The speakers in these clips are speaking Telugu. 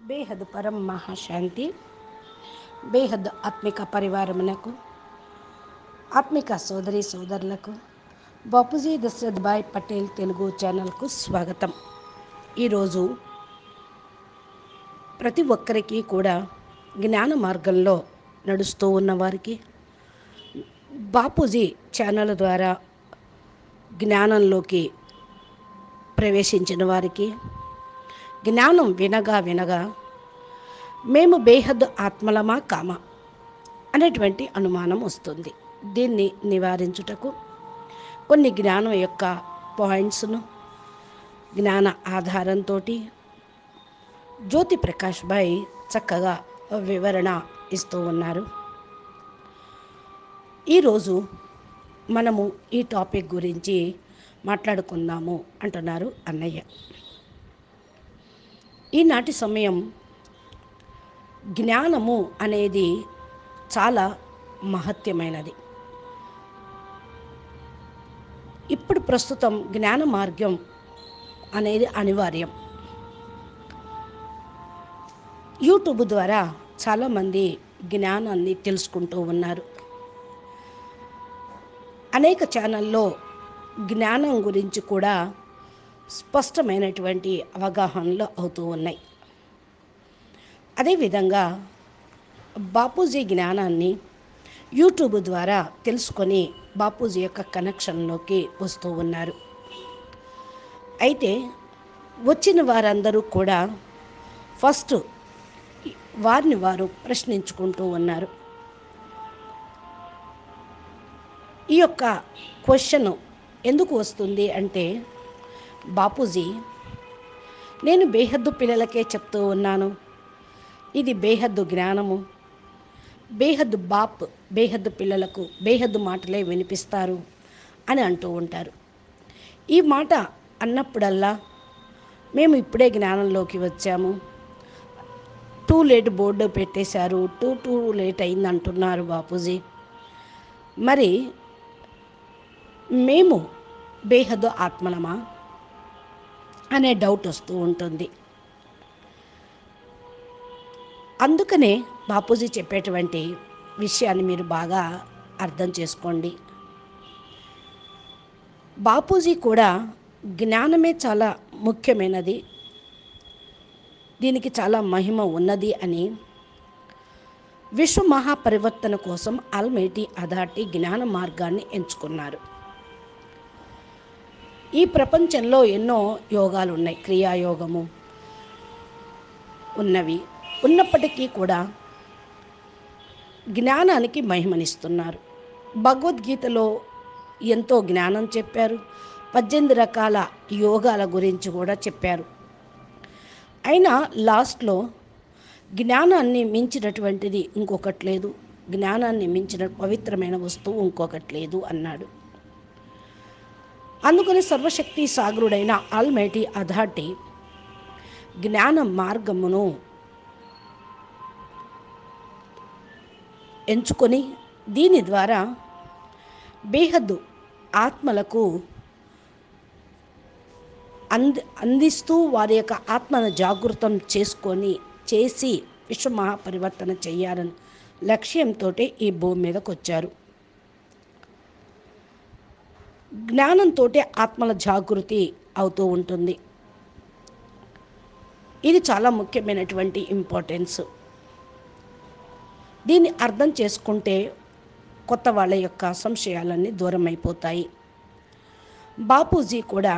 బేహద్ పరం మహాశాంతి బేహద్ ఆత్మిక పరివారమునకు ఆత్మిక సోదరి సోదరులకు బాపూజీ దశరథ్ భాయ్ పటేల్ తెలుగు ఛానల్కు స్వాగతం ఈరోజు ప్రతి ఒక్కరికి కూడా జ్ఞాన మార్గంలో నడుస్తూ ఉన్నవారికి బాపూజీ ఛానల్ ద్వారా జ్ఞానంలోకి ప్రవేశించిన వారికి జ్ఞానం వినగా వినగా మేము బేహద్ ఆత్మలమా కామా అనేటువంటి అనుమానం వస్తుంది దీన్ని నివారించుటకు కొన్ని జ్ఞానం యొక్క పాయింట్స్ను జ్ఞాన ఆధారంతో జ్యోతి ప్రకాష్ భాయ్ చక్కగా వివరణ ఇస్తూ ఉన్నారు ఈరోజు మనము ఈ టాపిక్ గురించి మాట్లాడుకుందాము అంటున్నారు అన్నయ్య ఈనాటి సమయం జ్ఞానము అనేది చాలా మహత్యమైనది ఇప్పుడు ప్రస్తుతం జ్ఞాన మార్గం అనేది అనివార్యం యూట్యూబ్ ద్వారా చాలామంది జ్ఞానాన్ని తెలుసుకుంటూ ఉన్నారు అనేక ఛానల్లో జ్ఞానం గురించి కూడా స్పష్టమైనటువంటి అవగాహనలు అవుతూ ఉన్నాయి అదేవిధంగా బాపూజీ జ్ఞానాన్ని యూట్యూబ్ ద్వారా తెలుసుకొని బాపూజీ యొక్క కనెక్షన్లోకి వస్తూ ఉన్నారు అయితే వచ్చిన వారందరూ కూడా ఫస్ట్ వారిని వారు ప్రశ్నించుకుంటూ ఉన్నారు ఈ యొక్క క్వశ్చన్ ఎందుకు వస్తుంది అంటే బాపూజీ నేను బేహద్దు పిల్లలకే చెప్తూ ఉన్నాను ఇది బేహద్దు జ్ఞానము బేహద్దు బాప్ బేహద్దు పిల్లలకు బేహద్దు మాటలే వినిపిస్తారు అని అంటూ ఉంటారు ఈ మాట అన్నప్పుడల్లా మేము ఇప్పుడే జ్ఞానంలోకి వచ్చాము టూ లేట్ బోర్డు పెట్టేశారు టూ టూ లేట్ అయింది అంటున్నారు బాపూజీ మరి మేము బేహద్దు ఆత్మలమా అనే డౌట్ వస్తూ ఉంటుంది అందుకనే బాపూజీ చెప్పేటువంటి విషయాన్ని మీరు బాగా అర్థం చేసుకోండి బాపూజీ కూడా జ్ఞానమే చాలా ముఖ్యమైనది దీనికి చాలా మహిమ ఉన్నది అని విశ్వ మహాపరివర్తన కోసం ఆల్మైటీ అథారిటీ జ్ఞాన మార్గాన్ని ఎంచుకున్నారు ఈ ప్రపంచంలో ఎన్నో యోగాలు ఉన్నాయి క్రియాయోగము ఉన్నవి ఉన్నప్పటికీ కూడా జ్ఞానానికి మహిమనిస్తున్నారు భగవద్గీతలో ఎంతో జ్ఞానం చెప్పారు పద్దెనిమిది రకాల యోగాల గురించి కూడా చెప్పారు అయినా లాస్ట్లో జ్ఞానాన్ని మించినటువంటిది ఇంకొకటి లేదు జ్ఞానాన్ని మించిన పవిత్రమైన వస్తువు ఇంకొకటి లేదు అన్నాడు అందుకని సర్వశక్తి సాగరుడైన ఆల్మైటీ అథారిటీ జ్ఞాన మార్గమును ఎంచుకొని దీని ద్వారా బేహద్దు ఆత్మలకు అంది అందిస్తూ వారి యొక్క ఆత్మను జాగృతం చేసుకొని చేసి విశ్వ మహాపరివర్తన చేయాలని లక్ష్యంతో ఈ భూమి మీదకి వచ్చారు జ్ఞానంతో ఆత్మల జాగృతి అవుతూ ఉంటుంది ఇది చాలా ముఖ్యమైనటువంటి ఇంపార్టెన్స్ దీన్ని అర్థం చేసుకుంటే కొత్త వాళ్ళ యొక్క సంశయాలన్నీ దూరం అయిపోతాయి బాపూజీ కూడా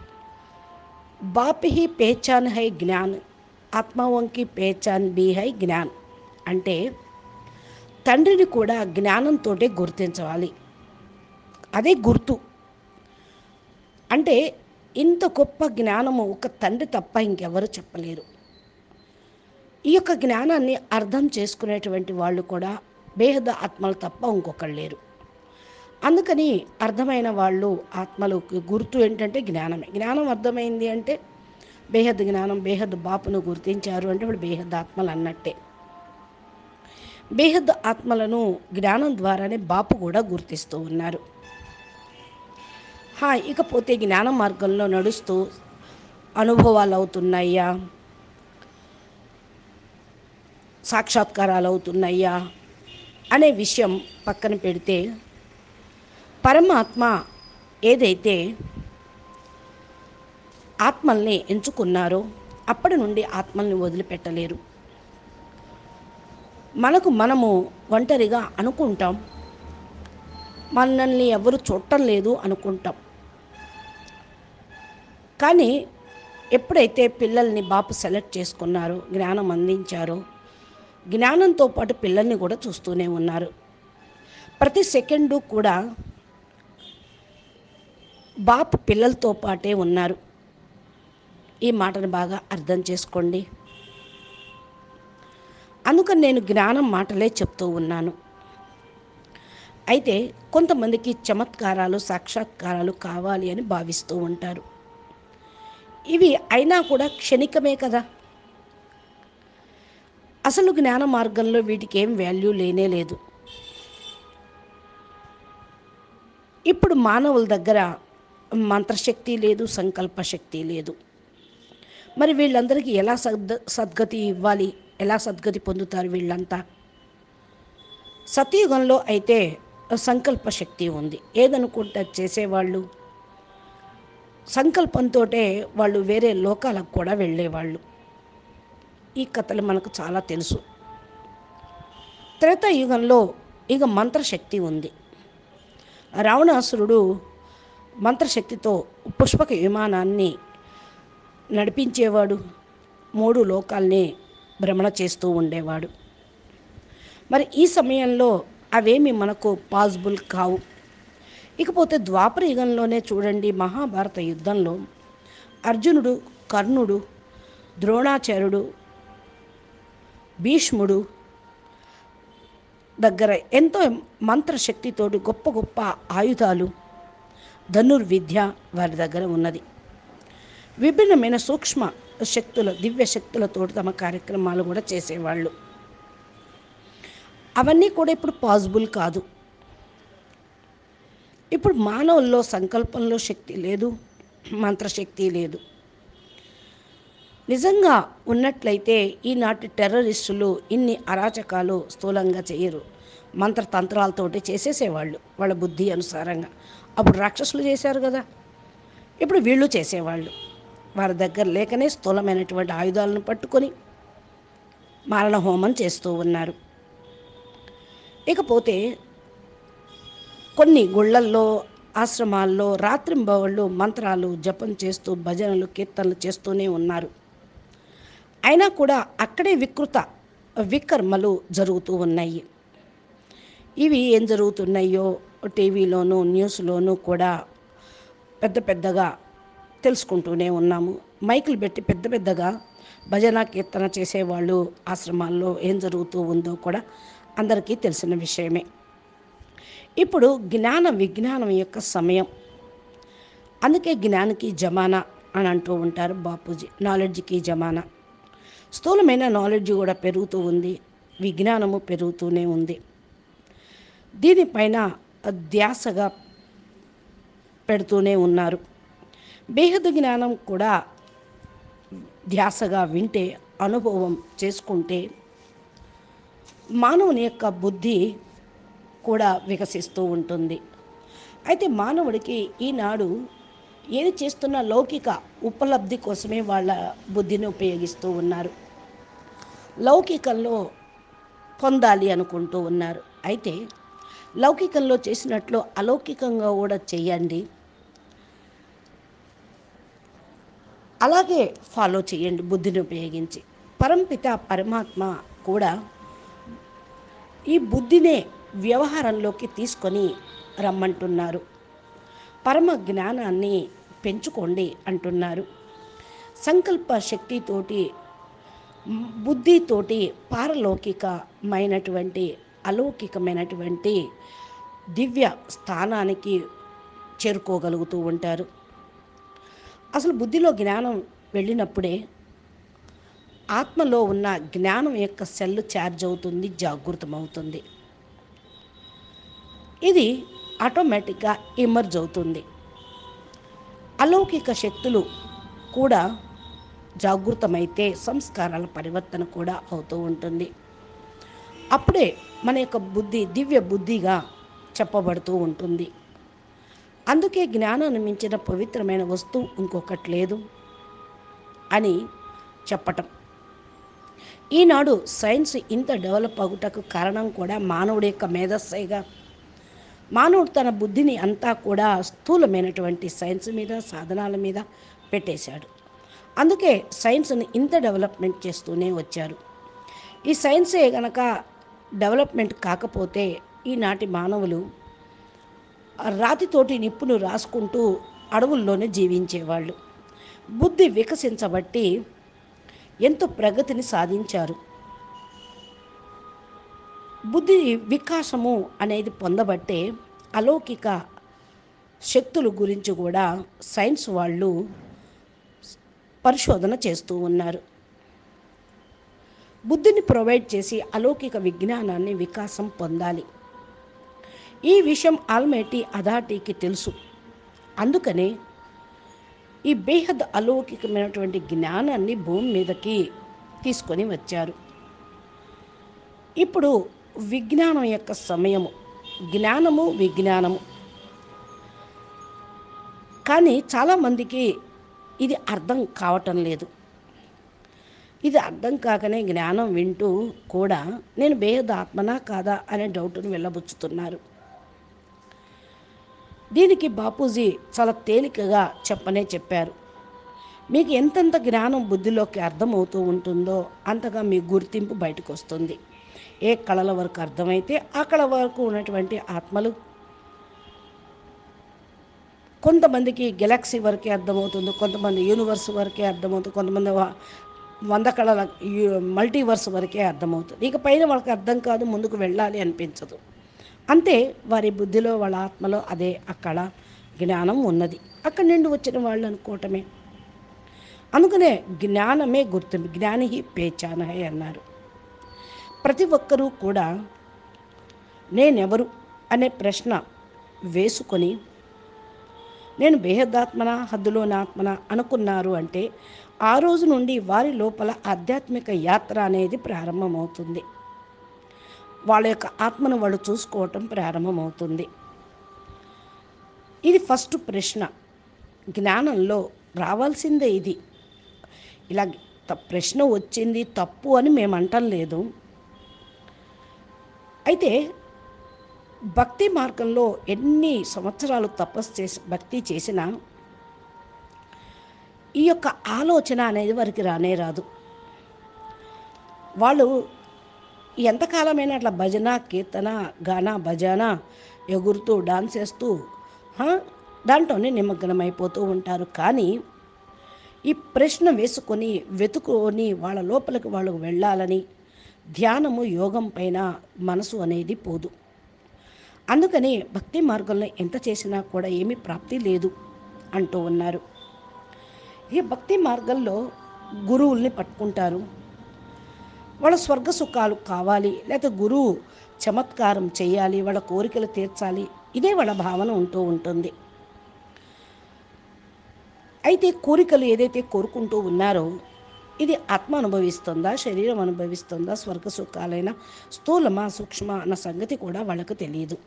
బాప్ హీ పేచాన్ హై జ్ఞాన్ ఆత్మవంకి పేచాన్ బి హై జ్ఞాన్ అంటే తండ్రిని కూడా జ్ఞానంతో గుర్తించవాలి అదే గుర్తు అంటే ఇంత గొప్ప జ్ఞానము ఒక తండ్రి తప్ప ఇంకెవరు చెప్పలేరు ఈ యొక్క జ్ఞానాన్ని అర్థం చేసుకునేటువంటి వాళ్ళు కూడా బేహద ఆత్మలు తప్ప ఇంకొకళ్ళు లేరు అందుకని అర్థమైన వాళ్ళు ఆత్మలకు గుర్తు ఏంటంటే జ్ఞానమే జ్ఞానం అర్థమైంది అంటే బేహద్ జ్ఞానం బేహద్ బాపును గుర్తించారు అంటే ఇప్పుడు బేహద్ ఆత్మలు అన్నట్టే బేహద్ ఆత్మలను జ్ఞానం ద్వారానే బాపు కూడా గుర్తిస్తూ ఉన్నారు హా ఇకపోతే జ్ఞాన మార్గంలో నడుస్తూ అనుభవాలు అవుతున్నాయా సాక్షాత్కారాలు అవుతున్నాయా అనే విషయం పక్కన పెడితే పరమాత్మ ఏదైతే ఆత్మల్ని ఎంచుకున్నారో అప్పటి నుండి ఆత్మల్ని వదిలిపెట్టలేరు మనకు మనము ఒంటరిగా అనుకుంటాం మనల్ని ఎవరు చూడటం లేదు అనుకుంటాం కానీ ఎప్పుడైతే పిల్లల్ని బాపు సెలెక్ట్ చేసుకున్నారో జ్ఞానం అందించారో జ్ఞానంతో పాటు పిల్లల్ని కూడా చూస్తూనే ఉన్నారు ప్రతి సెకండు కూడా బాపు పిల్లలతో పాటే ఉన్నారు ఈ మాటను బాగా అర్థం చేసుకోండి అందుకని నేను జ్ఞానం మాటలే చెప్తూ ఉన్నాను అయితే కొంతమందికి చమత్కారాలు సాక్షాత్కారాలు కావాలి అని భావిస్తూ ఉంటారు ఇవి అయినా కూడా క్షణికమే కదా అసలు జ్ఞాన మార్గంలో వీటికి ఏం వాల్యూ లేనే లేదు ఇప్పుడు మానవుల దగ్గర మంత్రశక్తి లేదు సంకల్ప శక్తి లేదు మరి వీళ్ళందరికీ ఎలా సద్ సద్గతి ఇవ్వాలి ఎలా సద్గతి పొందుతారు వీళ్ళంతా సతయుగంలో అయితే సంకల్ప శక్తి ఉంది ఏదనుకుంటే అది చేసేవాళ్ళు సంకల్పంతో వాళ్ళు వేరే లోకాలకు కూడా వెళ్ళేవాళ్ళు ఈ కథలు మనకు చాలా తెలుసు త్రేతాయుగంలో ఇక మంత్రశక్తి ఉంది రావణాసురుడు మంత్రశక్తితో పుష్పక విమానాన్ని నడిపించేవాడు మూడు లోకాల్ని భ్రమణ చేస్తూ ఉండేవాడు మరి ఈ సమయంలో అవేమి మనకు పాసిబుల్ కావు ఇకపోతే ద్వాపర యుగంలోనే చూడండి మహాభారత యుద్ధంలో అర్జునుడు కర్ణుడు ద్రోణాచార్యుడు భీష్ముడు దగ్గర ఎంతో మంత్రశక్తితోటి గొప్ప గొప్ప ఆయుధాలు ధనుర్విద్య వారి దగ్గర ఉన్నది విభిన్నమైన సూక్ష్మ శక్తుల దివ్య శక్తులతోటి తమ కార్యక్రమాలు కూడా చేసేవాళ్ళు అవన్నీ కూడా ఇప్పుడు పాసిబుల్ కాదు ఇప్పుడు మానవుల్లో సంకల్పంలో శక్తి లేదు మంత్రశక్తి లేదు నిజంగా ఉన్నట్లయితే ఈనాటి టెర్రరిస్టులు ఇన్ని అరాచకాలు స్థూలంగా చేయరు మంత్రతంత్రాలతోటి చేసేసేవాళ్ళు వాళ్ళ బుద్ధి అనుసారంగా అప్పుడు రాక్షసులు చేశారు కదా ఇప్పుడు వీళ్ళు చేసేవాళ్ళు వారి దగ్గర లేకనే స్థూలమైనటువంటి ఆయుధాలను పట్టుకొని మారణ హోమం చేస్తూ ఉన్నారు ఇకపోతే కొన్ని గుళ్ళల్లో ఆశ్రమాల్లో రాత్రింబవళ్ళు మంత్రాలు జపం చేస్తూ భజనలు కీర్తనలు చేస్తూనే ఉన్నారు అయినా కూడా అక్కడే వికృత వికర్మలు జరుగుతూ ఉన్నాయి ఇవి ఏం జరుగుతున్నాయో టీవీలోనూ న్యూస్లోనూ కూడా పెద్ద పెద్దగా తెలుసుకుంటూనే ఉన్నాము మైకులు పెట్టి పెద్ద పెద్దగా భజన కీర్తన చేసేవాళ్ళు ఆశ్రమాల్లో ఏం జరుగుతూ ఉందో కూడా అందరికీ తెలిసిన విషయమే ఇప్పుడు జ్ఞాన విజ్ఞానం యొక్క సమయం అందుకే జ్ఞానికి జమానా అని అంటూ ఉంటారు బాపూజీ నాలెడ్జ్కి జమానా స్థూలమైన నాలెడ్జ్ కూడా పెరుగుతూ ఉంది విజ్ఞానము పెరుగుతూనే ఉంది దీనిపైన ధ్యాసగా పెడుతూనే ఉన్నారు బేహద జ్ఞానం కూడా ధ్యాసగా వింటే అనుభవం చేసుకుంటే మానవుని యొక్క బుద్ధి కూడా వికసిస్తూ ఉంటుంది అయితే మానవుడికి ఈనాడు ఏది చేస్తున్న లౌకిక ఉపలబ్ధి కోసమే వాళ్ళ బుద్ధిని ఉపయోగిస్తూ ఉన్నారు లౌకికంలో పొందాలి అనుకుంటూ ఉన్నారు అయితే లౌకికంలో చేసినట్లు అలౌకికంగా కూడా చేయండి అలాగే ఫాలో చేయండి బుద్ధిని ఉపయోగించి పరంపిత పరమాత్మ కూడా ఈ బుద్ధినే వ్యవహారంలోకి తీసుకొని రమ్మంటున్నారు పరమ జ్ఞానాన్ని పెంచుకోండి అంటున్నారు సంకల్ప శక్తితోటి మ్, బుద్ధితోటి పారలౌకికమైనటువంటి అలౌకికమైనటువంటి దివ్య స్థానానికి చేరుకోగలుగుతూ ఉంటారు అసలు బుద్ధిలో జ్ఞానం వెళ్ళినప్పుడే ఆత్మలో ఉన్న జ్ఞానం యొక్క సెల్ ఛార్జ్ అవుతుంది జాగృతమవుతుంది ఇది ఆటోమేటిక్గా ఎమర్జ్ అవుతుంది అలౌకిక శక్తులు కూడా జాగృతమైతే సంస్కారాల పరివర్తన కూడా అవుతూ ఉంటుంది అప్పుడే మన యొక్క బుద్ధి దివ్య బుద్ధిగా చెప్పబడుతూ ఉంటుంది అందుకే జ్ఞానాన్ని మించిన పవిత్రమైన వస్తువు ఇంకొకటి లేదు అని చెప్పటం ఈనాడు సైన్స్ ఇంత డెవలప్ అవుటకు కారణం కూడా మానవుడి యొక్క మేధస్సేగా మానవుడు తన బుద్ధిని అంతా కూడా స్థూలమైనటువంటి సైన్స్ మీద సాధనాల మీద పెట్టేశాడు అందుకే సైన్స్ని ఇంత డెవలప్మెంట్ చేస్తూనే వచ్చారు ఈ సైన్సే గనక డెవలప్మెంట్ కాకపోతే ఈనాటి మానవులు రాతితోటి నిప్పును రాసుకుంటూ అడవుల్లోనే జీవించేవాళ్ళు బుద్ధి వికసించబట్టి ఎంతో ప్రగతిని సాధించారు బుద్ధి వికాసము అనేది పొందబట్టే అలౌకిక శక్తుల గురించి కూడా సైన్స్ వాళ్ళు పరిశోధన చేస్తూ ఉన్నారు బుద్ధిని ప్రొవైడ్ చేసి అలౌకిక విజ్ఞానాన్ని వికాసం పొందాలి ఈ విషయం ఆల్మేటి అథారిటీకి తెలుసు అందుకనే ఈ బేహద్ అలౌకికమైనటువంటి జ్ఞానాన్ని భూమి మీదకి తీసుకొని వచ్చారు ఇప్పుడు విజ్ఞానం యొక్క సమయము జ్ఞానము విజ్ఞానము కానీ చాలామందికి ఇది అర్థం కావటం లేదు ఇది అర్థం కాకనే జ్ఞానం వింటూ కూడా నేను బేహద్ ఆత్మనా కాదా అనే డౌట్ను వెళ్ళబుచ్చుతున్నారు దీనికి బాపూజీ చాలా తేలికగా చెప్పనే చెప్పారు మీకు ఎంతెంత జ్ఞానం బుద్ధిలోకి అర్థమవుతూ ఉంటుందో అంతగా మీ గుర్తింపు బయటకు వస్తుంది ఏ కళల వరకు అర్థమైతే ఆ కళ వరకు ఉన్నటువంటి ఆత్మలు కొంతమందికి గెలాక్సీ వరకే అర్థమవుతుంది కొంతమంది యూనివర్స్ వరకే అర్థమవుతుంది కొంతమంది వ- వంద కళల యు- మల్టీవర్స్ వరకే అర్థమవుతుంది ఇక పైన వాళ్ళకి అర్థం కాదు ముందుకు వెళ్ళాలి అనిపించదు అంతే వారి బుద్ధిలో వాళ్ళ ఆత్మలో అదే ఆ కళ జ్ఞానం ఉన్నది అక్కడి నుండి వచ్చిన వాళ్ళు అనుకోవటమే అందుకనే జ్ఞానమే గుర్తింపు జ్ఞాని హి పేచాన హై అన్నారు ప్రతి ఒక్కరూ కూడా నేనెవరు అనే ప్రశ్న వేసుకొని నేను బేహదాత్మన హద్దులోని ఆత్మన అనుకున్నారు అంటే ఆ రోజు నుండి వారి లోపల ఆధ్యాత్మిక యాత్ర అనేది ప్రారంభమవుతుంది వాళ్ళ యొక్క ఆత్మను వాళ్ళు చూసుకోవటం ప్రారంభమవుతుంది ఇది ఫస్ట్ ప్రశ్న జ్ఞానంలో రావాల్సిందే ఇది ఇలా త- ప్రశ్న వచ్చింది తప్పు అని మేము అంటం లేదు అయితే భక్తి మార్గంలో ఎన్ని సంవత్సరాలు తపస్సు చేసి భక్తి చేసినా ఈ యొక్క ఆలోచన అనేది వారికి రానే రాదు వాళ్ళు ఎంతకాలమైనా అట్లా భజన కీర్తన గాన భజన ఎగురుతూ డాన్స్ చేస్తూ హా, దాంట్లోనే నిమగ్నమైపోతూ ఉంటారు కానీ ఈ ప్రశ్న వేసుకొని వెతుకొని వాళ్ళ లోపలికి వాళ్ళు వెళ్ళాలని ధ్యానము యోగం పైన మనసు అనేది పోదు అందుకని భక్తి మార్గంలో ఎంత చేసినా కూడా ఏమీ ప్రాప్తి లేదు అంటూ ఉన్నారు ఈ భక్తి మార్గంలో గురువుల్ని పట్టుకుంటారు వాళ్ళ స్వర్గ సుఖాలు కావాలి లేకపోతే గురువు చమత్కారం చేయాలి వాళ్ళ కోరికలు తీర్చాలి ఇదే వాళ్ళ భావన ఉంటూ ఉంటుంది అయితే కోరికలు ఏదైతే కోరుకుంటూ ఉన్నారో ఇది ఆత్మ అనుభవిస్తుందా శరీరం అనుభవిస్తుందా స్వర్గ సుఖాలైన స్థూలమా సూక్ష్మ అన్న సంగతి కూడా వాళ్ళకు తెలియదు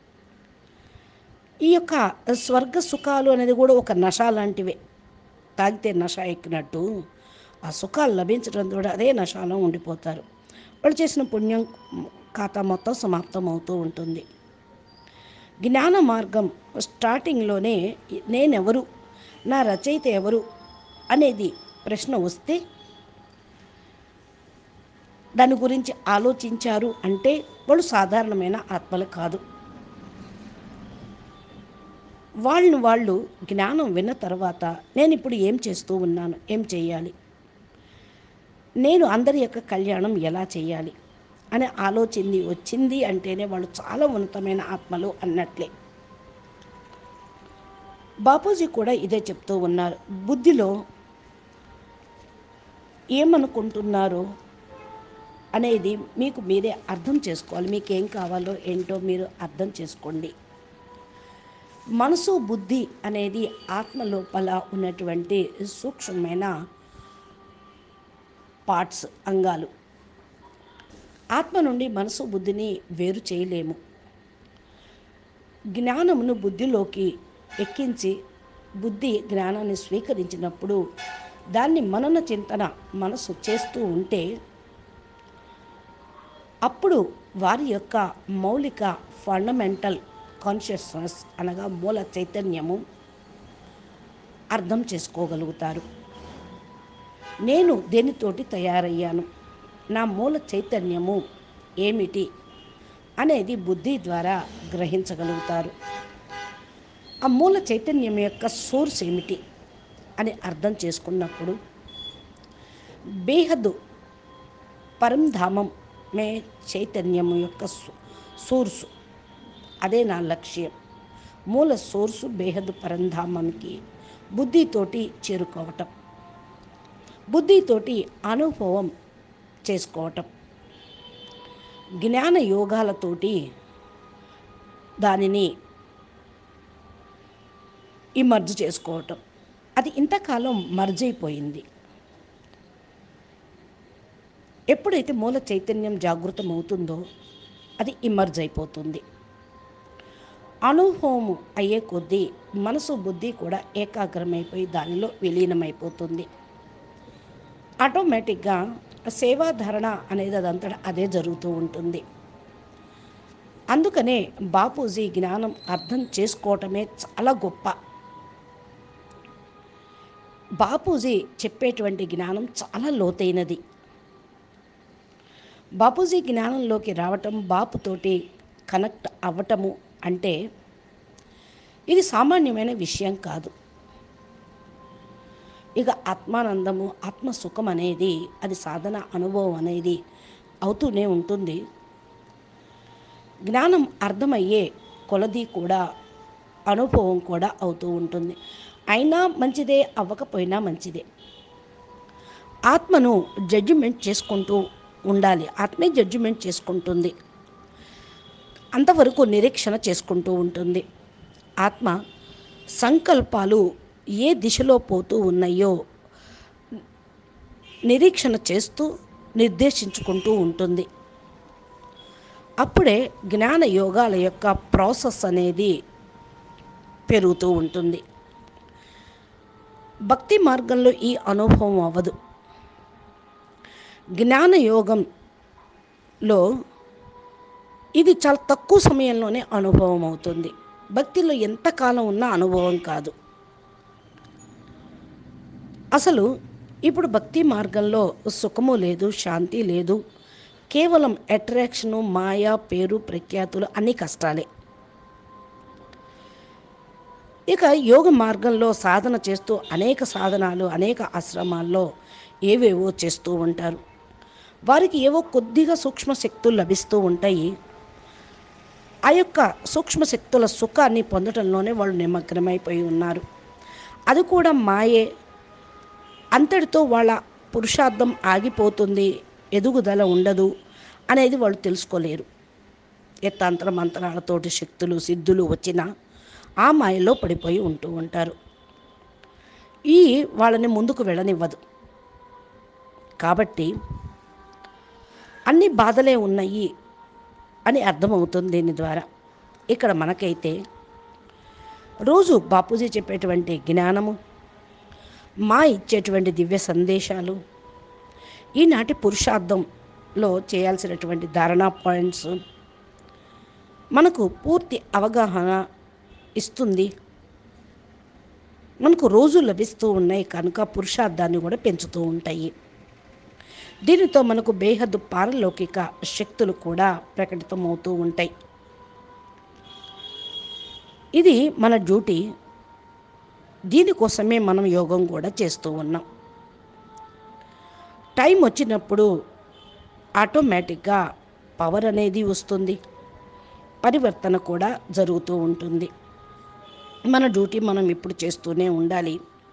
ఈ యొక్క స్వర్గ సుఖాలు అనేది కూడా ఒక నష లాంటివే తాగితే నష ఎక్కినట్టు ఆ సుఖాలు లభించడం కూడా అదే నషాలో ఉండిపోతారు వాళ్ళు చేసిన పుణ్యం ఖాతా మొత్తం సమాప్తం అవుతూ ఉంటుంది జ్ఞాన మార్గం స్టార్టింగ్లోనే నేనెవరు నా రచయిత ఎవరు అనేది ప్రశ్న వస్తే దాని గురించి ఆలోచించారు అంటే వాళ్ళు సాధారణమైన ఆత్మలు కాదు వాళ్ళని వాళ్ళు జ్ఞానం విన్న తర్వాత నేను ఇప్పుడు ఏం చేస్తూ ఉన్నాను ఏం చేయాలి నేను అందరి యొక్క కళ్యాణం ఎలా చేయాలి అనే ఆలోచన వచ్చింది అంటేనే వాళ్ళు చాలా ఉన్నతమైన ఆత్మలు అన్నట్లే బాపూజీ కూడా ఇదే చెప్తూ ఉన్నారు బుద్ధిలో ఏమనుకుంటున్నారో అనేది మీకు మీరే అర్థం చేసుకోవాలి మీకు ఏం కావాలో ఏంటో మీరు అర్థం చేసుకోండి మనసు బుద్ధి అనేది ఆత్మ లోపల ఉన్నటువంటి సూక్ష్మమైన పార్ట్స్ అంగాలు ఆత్మ నుండి మనసు బుద్ధిని వేరు చేయలేము జ్ఞానమును బుద్ధిలోకి ఎక్కించి బుద్ధి జ్ఞానాన్ని స్వీకరించినప్పుడు దాన్ని మనన చింతన మనసు చేస్తూ ఉంటే అప్పుడు వారి యొక్క మౌలిక ఫండమెంటల్ కాన్షియస్నెస్ అనగా మూల చైతన్యము అర్థం చేసుకోగలుగుతారు నేను దేనితోటి తయారయ్యాను నా మూల చైతన్యము ఏమిటి అనేది బుద్ధి ద్వారా గ్రహించగలుగుతారు ఆ మూల చైతన్యం యొక్క సోర్స్ ఏమిటి అని అర్థం చేసుకున్నప్పుడు బేహద్దు పరంధామం మే చైతన్యం యొక్క సో- సోర్సు అదే నా లక్ష్యం మూల సోర్సు బేహద్దు పరంధామంకి బుద్ధితోటి చేరుకోవటం బుద్ధితోటి అనుభవం చేసుకోవటం జ్ఞాన యోగాలతోటి దానిని ఈ మర్జ్ చేసుకోవటం అది ఇంతకాలం మర్జ్ అయిపోయింది ఎప్పుడైతే మూల చైతన్యం జాగృతం అవుతుందో అది ఇమర్జ్ అయిపోతుంది అనుభవం అయ్యే కొద్దీ మనసు బుద్ధి కూడా ఏకాగ్రమైపోయి దానిలో విలీనమైపోతుంది ఆటోమేటిక్గా సేవాధారణ అనేది అదంతటా అదే జరుగుతూ ఉంటుంది అందుకనే బాపూజీ జ్ఞానం అర్థం చేసుకోవటమే చాలా గొప్ప బాపూజీ చెప్పేటువంటి జ్ఞానం చాలా లోతైనది బాపూజీ జ్ఞానంలోకి రావటం బాపుతోటి కనెక్ట్ అవ్వటము అంటే ఇది సామాన్యమైన విషయం కాదు ఇక ఆత్మానందము ఆత్మసుఖం అనేది అది సాధన అనుభవం అనేది అవుతూనే ఉంటుంది జ్ఞానం అర్థమయ్యే కొలది కూడా అనుభవం కూడా అవుతూ ఉంటుంది అయినా మంచిదే అవ్వకపోయినా మంచిదే ఆత్మను జడ్జిమెంట్ చేసుకుంటూ ఉండాలి ఆత్మే జడ్జిమెంట్ చేసుకుంటుంది అంతవరకు నిరీక్షణ చేసుకుంటూ ఉంటుంది ఆత్మ సంకల్పాలు ఏ దిశలో పోతూ ఉన్నాయో నిరీక్షణ చేస్తూ నిర్దేశించుకుంటూ ఉంటుంది అప్పుడే జ్ఞాన యోగాల యొక్క ప్రాసెస్ అనేది పెరుగుతూ ఉంటుంది భక్తి మార్గంలో ఈ అనుభవం అవ్వదు జ్ఞాన యోగంలో ఇది చాలా తక్కువ సమయంలోనే అనుభవం అవుతుంది భక్తిలో ఎంతకాలం ఉన్నా అనుభవం కాదు అసలు ఇప్పుడు భక్తి మార్గంలో సుఖము లేదు శాంతి లేదు కేవలం అట్రాక్షను మాయ పేరు ప్రఖ్యాతులు అన్ని కష్టాలే ఇక యోగ మార్గంలో సాధన చేస్తూ అనేక సాధనాలు అనేక ఆశ్రమాల్లో ఏవేవో చేస్తూ ఉంటారు వారికి ఏవో కొద్దిగా సూక్ష్మ శక్తులు లభిస్తూ ఉంటాయి ఆ యొక్క సూక్ష్మ శక్తుల సుఖాన్ని పొందడంలోనే వాళ్ళు నిమగ్నమైపోయి ఉన్నారు అది కూడా మాయే అంతటితో వాళ్ళ పురుషార్థం ఆగిపోతుంది ఎదుగుదల ఉండదు అనేది వాళ్ళు తెలుసుకోలేరు ఏ తంత్ర మంత్రాలతోటి శక్తులు సిద్ధులు వచ్చినా ఆ మాయలో పడిపోయి ఉంటూ ఉంటారు ఈ వాళ్ళని ముందుకు వెళ్ళనివ్వదు కాబట్టి అన్ని బాధలే ఉన్నాయి అని అర్థమవుతుంది దీని ద్వారా ఇక్కడ మనకైతే రోజు బాపూజీ చెప్పేటువంటి జ్ఞానము మా ఇచ్చేటువంటి దివ్య సందేశాలు ఈనాటి పురుషార్థంలో చేయాల్సినటువంటి ధారణా పాయింట్స్ మనకు పూర్తి అవగాహన ఇస్తుంది మనకు రోజు లభిస్తూ ఉన్నాయి కనుక పురుషార్థాన్ని కూడా పెంచుతూ ఉంటాయి దీనితో మనకు బేహద్దు పారలౌకిక శక్తులు కూడా ప్రకటితమవుతూ ఉంటాయి ఇది మన డ్యూటీ దీనికోసమే మనం యోగం కూడా చేస్తూ ఉన్నాం టైం వచ్చినప్పుడు ఆటోమేటిక్గా పవర్ అనేది వస్తుంది పరివర్తన కూడా జరుగుతూ ఉంటుంది మన డ్యూటీ మనం ఇప్పుడు చేస్తూనే ఉండాలి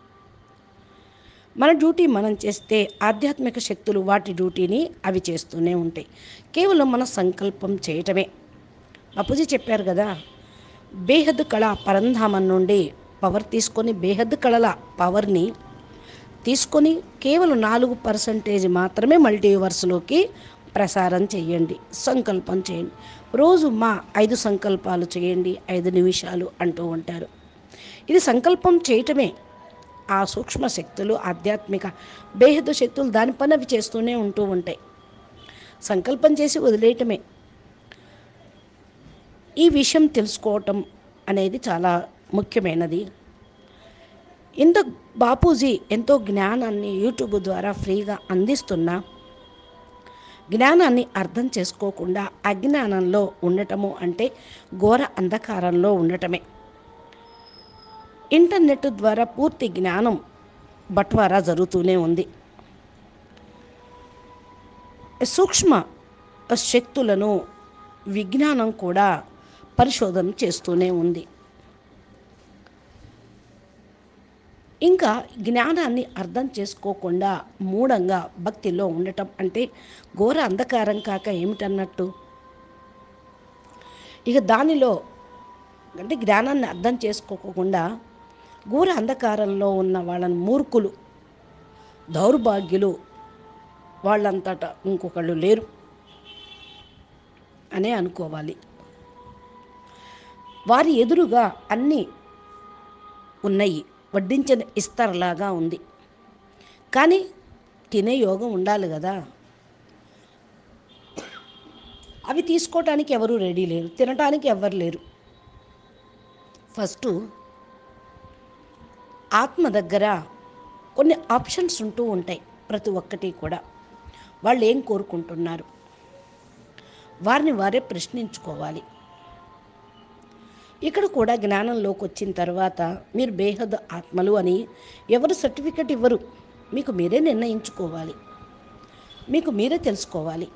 మన డ్యూటీ మనం చేస్తే ఆధ్యాత్మిక శక్తులు వాటి డ్యూటీని అవి చేస్తూనే ఉంటాయి కేవలం మన సంకల్పం చేయటమే అప్పుజీ చెప్పారు కదా బేహద్ కళ పరంధామం నుండి పవర్ తీసుకొని బేహద్ కళల పవర్ని తీసుకొని కేవలం నాలుగు పర్సంటేజ్ మాత్రమే మల్టీవర్స్లోకి ప్రసారం చేయండి సంకల్పం చేయండి రోజు మా ఐదు సంకల్పాలు చేయండి ఐదు నిమిషాలు అంటూ ఉంటారు ఇది సంకల్పం చేయటమే ఆ సూక్ష్మ శక్తులు ఆధ్యాత్మిక బేహద శక్తులు దాని పని అవి చేస్తూనే ఉంటూ ఉంటాయి సంకల్పం చేసి వదిలేయటమే ఈ విషయం తెలుసుకోవటం అనేది చాలా ముఖ్యమైనది ఇంత బాపూజీ ఎంతో జ్ఞానాన్ని యూట్యూబ్ ద్వారా ఫ్రీగా అందిస్తున్నా జ్ఞానాన్ని అర్థం చేసుకోకుండా అజ్ఞానంలో ఉండటము అంటే ఘోర అంధకారంలో ఉండటమే ఇంటర్నెట్ ద్వారా పూర్తి జ్ఞానం బట్వారా జరుగుతూనే ఉంది సూక్ష్మ శక్తులను విజ్ఞానం కూడా పరిశోధన చేస్తూనే ఉంది ఇంకా జ్ఞానాన్ని అర్థం చేసుకోకుండా మూఢంగా భక్తిలో ఉండటం అంటే ఘోర అంధకారం కాక ఏమిటన్నట్టు ఇక దానిలో అంటే జ్ఞానాన్ని అర్థం చేసుకోకుండా ఘోర అంధకారంలో ఉన్న వాళ్ళని మూర్ఖులు దౌర్భాగ్యులు వాళ్ళంతటా ఇంకొకళ్ళు లేరు అనే అనుకోవాలి వారి ఎదురుగా అన్నీ ఉన్నాయి వడ్డించిన ఇస్తర్లాగా ఉంది కానీ తినే యోగం ఉండాలి కదా అవి తీసుకోవటానికి ఎవరు రెడీ లేరు తినటానికి ఎవరు లేరు ఫస్ట్ ఆత్మ దగ్గర కొన్ని ఆప్షన్స్ ఉంటూ ఉంటాయి ప్రతి ఒక్కటి కూడా వాళ్ళు ఏం కోరుకుంటున్నారు వారిని వారే ప్రశ్నించుకోవాలి ఇక్కడ కూడా జ్ఞానంలోకి వచ్చిన తర్వాత మీరు బేహద్ ఆత్మలు అని ఎవరు సర్టిఫికెట్ ఇవ్వరు మీకు మీరే నిర్ణయించుకోవాలి మీకు మీరే తెలుసుకోవాలి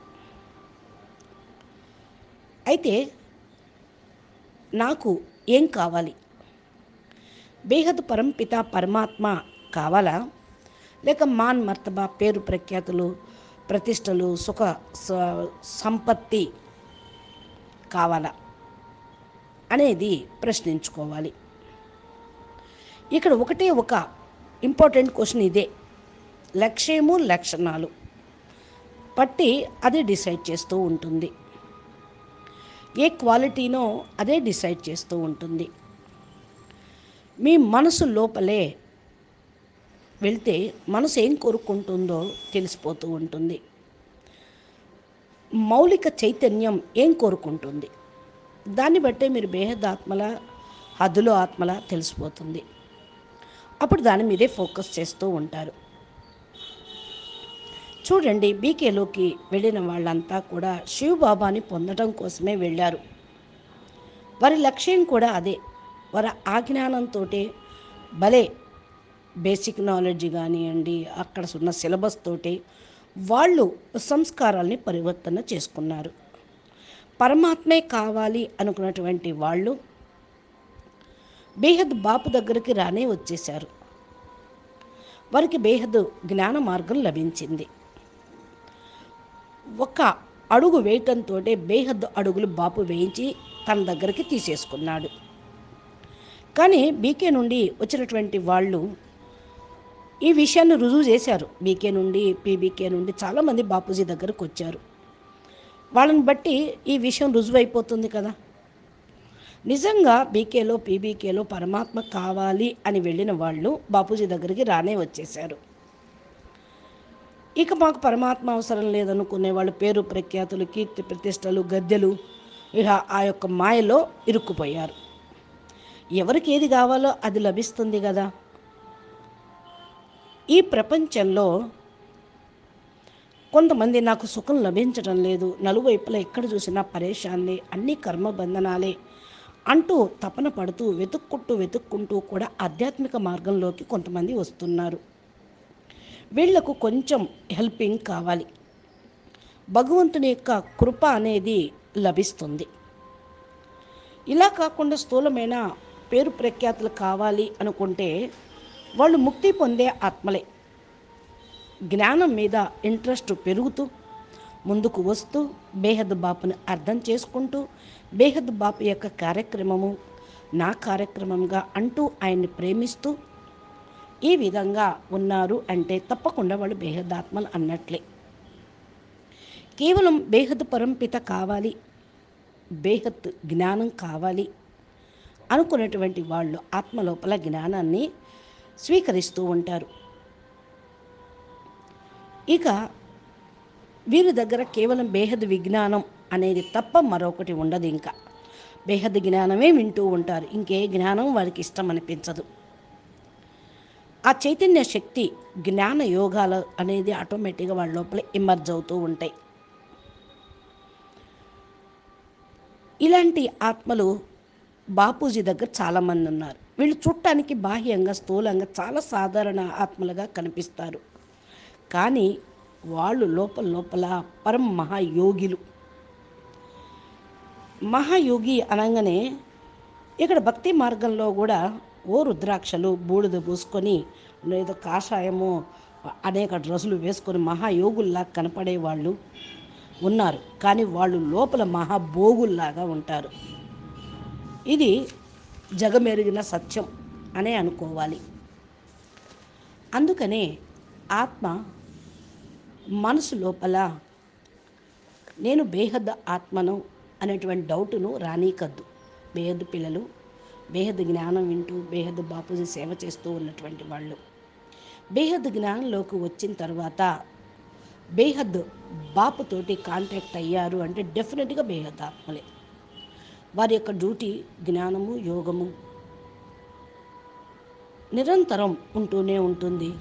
అయితే నాకు ఏం కావాలి బేహద్ పరంపిత పరమాత్మ కావాలా లేక మాన్ మర్తబా పేరు ప్రఖ్యాతులు ప్రతిష్టలు సుఖ స- సంపత్తి కావాలా అనేది ప్రశ్నించుకోవాలి ఇక్కడ ఒకటే ఒక ఇంపార్టెంట్ క్వశ్చన్ ఇదే లక్ష్యము లక్షణాలు పట్టి అది డిసైడ్ చేస్తూ ఉంటుంది ఏ క్వాలిటీనో అదే డిసైడ్ చేస్తూ ఉంటుంది మీ మనసు లోపలే వెళ్తే మనసు ఏం కోరుకుంటుందో తెలిసిపోతూ ఉంటుంది మౌలిక చైతన్యం ఏం కోరుకుంటుంది దాన్ని బట్టే మీరు బేహద్ ఆత్మల హద్దులో ఆత్మల తెలిసిపోతుంది అప్పుడు దాని మీదే ఫోకస్ చేస్తూ ఉంటారు చూడండి బీకేలోకి వెళ్ళిన వాళ్ళంతా కూడా శివబాబాని పొందడం కోసమే వెళ్ళారు వారి లక్ష్యం కూడా అదే వారి ఆజ్ఞానంతో భలే బేసిక్ నాలెడ్జ్ కానివ్వండి అక్కడ ఉన్న సిలబస్ తోటి వాళ్ళు సంస్కారాల్ని పరివర్తన చేసుకున్నారు పరమాత్మే కావాలి అనుకున్నటువంటి వాళ్ళు బేహద్ బాపు దగ్గరికి రానే వచ్చేశారు వారికి బేహద్ జ్ఞాన మార్గం లభించింది ఒక అడుగు వేయటంతో బేహద్ అడుగులు బాపు వేయించి తన దగ్గరికి తీసేసుకున్నాడు కానీ బీకే నుండి వచ్చినటువంటి వాళ్ళు ఈ విషయాన్ని రుజువు చేశారు బీకే నుండి పీబీకే నుండి చాలామంది బాపూజీ దగ్గరకు వచ్చారు వాళ్ళని బట్టి ఈ విషయం రుజువైపోతుంది కదా నిజంగా బీకేలో పీబీకేలో పరమాత్మ కావాలి అని వెళ్ళిన వాళ్ళు బాపూజీ దగ్గరికి రానే వచ్చేశారు ఇక మాకు పరమాత్మ అవసరం లేదనుకునే వాళ్ళు పేరు ప్రఖ్యాతులు కీర్తి ప్రతిష్టలు గద్దెలు ఇక ఆ యొక్క మాయలో ఇరుక్కుపోయారు ఎవరికి ఏది కావాలో అది లభిస్తుంది కదా ఈ ప్రపంచంలో కొంతమంది నాకు సుఖం లభించడం లేదు నలువైపులా ఎక్కడ చూసినా పరేషాన్లే అన్ని కర్మబంధనాలే అంటూ తపన పడుతూ వెతుక్కుంటూ వెతుక్కుంటూ కూడా ఆధ్యాత్మిక మార్గంలోకి కొంతమంది వస్తున్నారు వీళ్లకు కొంచెం హెల్పింగ్ కావాలి భగవంతుని యొక్క కృప అనేది లభిస్తుంది ఇలా కాకుండా స్థూలమైన పేరు ప్రఖ్యాతులు కావాలి అనుకుంటే వాళ్ళు ముక్తి పొందే ఆత్మలే జ్ఞానం మీద ఇంట్రెస్ట్ పెరుగుతూ ముందుకు వస్తూ బేహద్ బాపుని అర్థం చేసుకుంటూ బేహద్ బాపు యొక్క కార్యక్రమము నా కార్యక్రమంగా అంటూ ఆయన్ని ప్రేమిస్తూ ఈ విధంగా ఉన్నారు అంటే తప్పకుండా వాళ్ళు బేహద్ ఆత్మలు అన్నట్లే కేవలం బేహద్ పరంపిత కావాలి బేహత్ జ్ఞానం కావాలి అనుకున్నటువంటి వాళ్ళు ఆత్మ లోపల జ్ఞానాన్ని స్వీకరిస్తూ ఉంటారు ఇక వీరి దగ్గర కేవలం బేహద్ విజ్ఞానం అనేది తప్ప మరొకటి ఉండదు ఇంకా బేహద్ జ్ఞానమే వింటూ ఉంటారు ఇంకే జ్ఞానం వారికి ఇష్టం అనిపించదు ఆ చైతన్య శక్తి జ్ఞాన యోగాలు అనేది ఆటోమేటిక్గా వాళ్ళ లోపల ఇమర్జ్ అవుతూ ఉంటాయి ఇలాంటి ఆత్మలు బాపూజీ దగ్గర చాలామంది ఉన్నారు వీళ్ళు చూడటానికి బాహ్యంగా స్థూలంగా చాలా సాధారణ ఆత్మలుగా కనిపిస్తారు కానీ వాళ్ళు లోపల లోపల పరం మహాయోగిలు మహాయోగి అనగానే ఇక్కడ భక్తి మార్గంలో కూడా ఓ రుద్రాక్షలు బూడిద పూసుకొని లేదా కాషాయము అనేక డ్రెస్సులు వేసుకొని మహాయోగుల్లా కనపడే వాళ్ళు ఉన్నారు కానీ వాళ్ళు లోపల మహాభోగుల్లాగా ఉంటారు ఇది జగమెరిగిన సత్యం అనే అనుకోవాలి అందుకనే ఆత్మ మనసు లోపల నేను బేహద్ ఆత్మను అనేటువంటి డౌటును రానీకద్దు బేహద్ పిల్లలు బేహద్ జ్ఞానం వింటూ బేహద్ బాపూజీ సేవ చేస్తూ ఉన్నటువంటి వాళ్ళు బేహద్ జ్ఞానంలోకి వచ్చిన తర్వాత బేహద్ బాపుతోటి కాంటాక్ట్ అయ్యారు అంటే డెఫినెట్గా బేహద్ ఆత్మలే వారి యొక్క డ్యూటీ జ్ఞానము యోగము నిరంతరం ఉంటూనే ఉంటుంది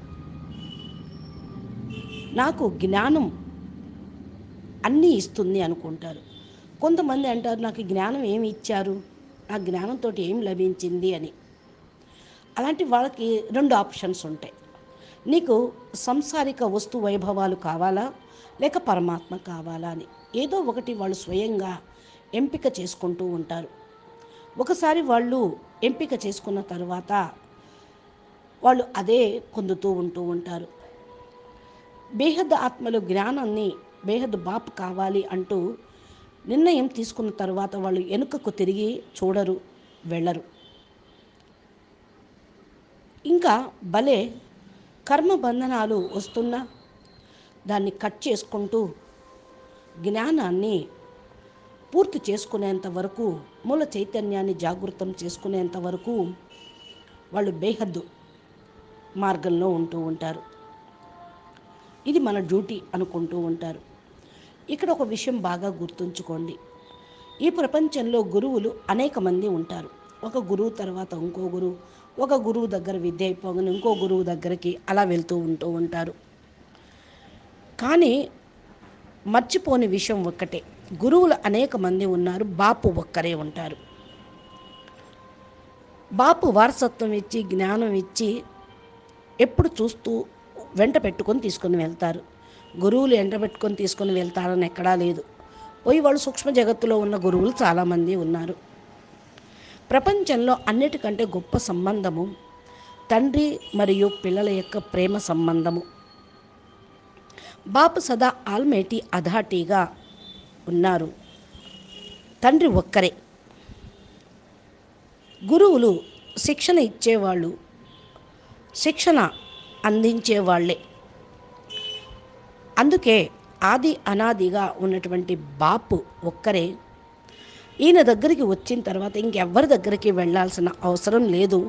నాకు జ్ఞానం అన్నీ ఇస్తుంది అనుకుంటారు కొంతమంది అంటారు నాకు ఈ జ్ఞానం ఏమి ఇచ్చారు ఆ జ్ఞానంతో ఏం లభించింది అని అలాంటి వాళ్ళకి రెండు ఆప్షన్స్ ఉంటాయి నీకు సంసారిక వస్తు వైభవాలు కావాలా లేక పరమాత్మ కావాలా అని ఏదో ఒకటి వాళ్ళు స్వయంగా ఎంపిక చేసుకుంటూ ఉంటారు ఒకసారి వాళ్ళు ఎంపిక చేసుకున్న తర్వాత వాళ్ళు అదే పొందుతూ ఉంటూ ఉంటారు బేహద్ ఆత్మలు జ్ఞానాన్ని బేహద్ బాప్ కావాలి అంటూ నిర్ణయం తీసుకున్న తర్వాత వాళ్ళు వెనుకకు తిరిగి చూడరు వెళ్ళరు ఇంకా భలే కర్మ బంధనాలు వస్తున్నా దాన్ని కట్ చేసుకుంటూ జ్ఞానాన్ని పూర్తి చేసుకునేంత వరకు మూల చైతన్యాన్ని జాగృతం చేసుకునేంత వరకు వాళ్ళు బేహద్దు మార్గంలో ఉంటూ ఉంటారు ఇది మన డ్యూటీ అనుకుంటూ ఉంటారు ఇక్కడ ఒక విషయం బాగా గుర్తుంచుకోండి ఈ ప్రపంచంలో గురువులు అనేక మంది ఉంటారు ఒక గురువు తర్వాత ఇంకో గురువు ఒక గురువు దగ్గర విద్య అయిపోగానే ఇంకో గురువు దగ్గరికి అలా వెళ్తూ ఉంటూ ఉంటారు కానీ మర్చిపోని విషయం ఒక్కటే గురువులు అనేక మంది ఉన్నారు బాపు ఒక్కరే ఉంటారు బాపు వారసత్వం ఇచ్చి జ్ఞానం ఇచ్చి ఎప్పుడు చూస్తూ వెంట పెట్టుకొని తీసుకొని వెళ్తారు గురువులు ఎంట పెట్టుకొని తీసుకొని వెళ్తారని ఎక్కడా లేదు పోయి వాళ్ళు సూక్ష్మ జగత్తులో ఉన్న గురువులు చాలామంది ఉన్నారు ప్రపంచంలో అన్నిటికంటే గొప్ప సంబంధము తండ్రి మరియు పిల్లల యొక్క ప్రేమ సంబంధము బాపు సదా ఆల్మేటి అధాటిగా ఉన్నారు తండ్రి ఒక్కరే గురువులు శిక్షణ ఇచ్చేవాళ్ళు శిక్షణ అందించేవాళ్ళే అందుకే ఆది అనాదిగా ఉన్నటువంటి బాపు ఒక్కరే ఈయన దగ్గరికి వచ్చిన తర్వాత ఇంకెవ్వరి దగ్గరికి వెళ్ళాల్సిన అవసరం లేదు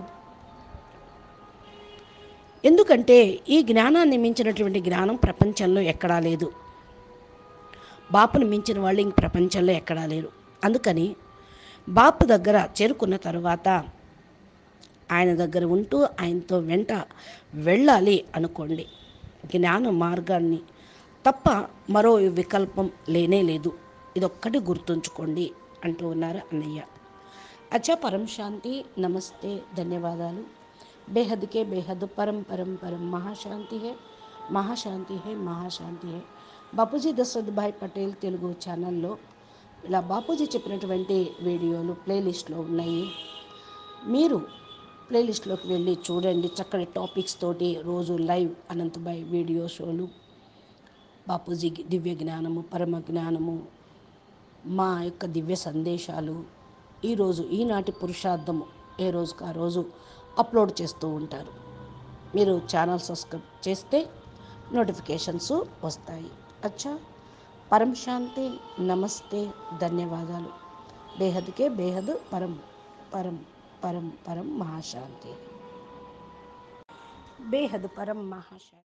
ఎందుకంటే ఈ జ్ఞానాన్ని మించినటువంటి జ్ఞానం ప్రపంచంలో ఎక్కడా లేదు బాపును మించిన వాళ్ళు ఇంక ప్రపంచంలో ఎక్కడా లేరు అందుకని బాపు దగ్గర చేరుకున్న తర్వాత ఆయన దగ్గర ఉంటూ ఆయనతో వెంట వెళ్ళాలి అనుకోండి జ్ఞాన మార్గాన్ని తప్ప మరో వికల్పం లేనే లేదు ఇదొక్కటి గుర్తుంచుకోండి అంటూ ఉన్నారు అన్నయ్య అచ్చా పరం శాంతి నమస్తే ధన్యవాదాలు బేహద్ కే బేహద్ పరం పరం పరం మహాశాంతి హే మహాశాంతి హే మహాశాంతి హే బాపూజీ దశరథ్ భాయ్ పటేల్ తెలుగు ఛానల్లో ఇలా బాపూజీ చెప్పినటువంటి వీడియోలు ప్లేలిస్ట్లో ఉన్నాయి మీరు ప్లేలిస్ట్లోకి వెళ్ళి చూడండి చక్కటి టాపిక్స్ తోటి రోజు లైవ్ అనంతబాయ్ వీడియో షోలు బాపూజీ దివ్య జ్ఞానము పరమ జ్ఞానము మా యొక్క దివ్య సందేశాలు ఈరోజు ఈనాటి పురుషార్థము ఏ రోజుకు ఆ రోజు అప్లోడ్ చేస్తూ ఉంటారు మీరు ఛానల్ సబ్స్క్రైబ్ చేస్తే నోటిఫికేషన్స్ వస్తాయి అచ్చా పరం శాంతి నమస్తే ధన్యవాదాలు బేహద్కే బేహద్ పరం పరం పరం పరం మహాశాంతి బేహద్ పరం మహాశాంతి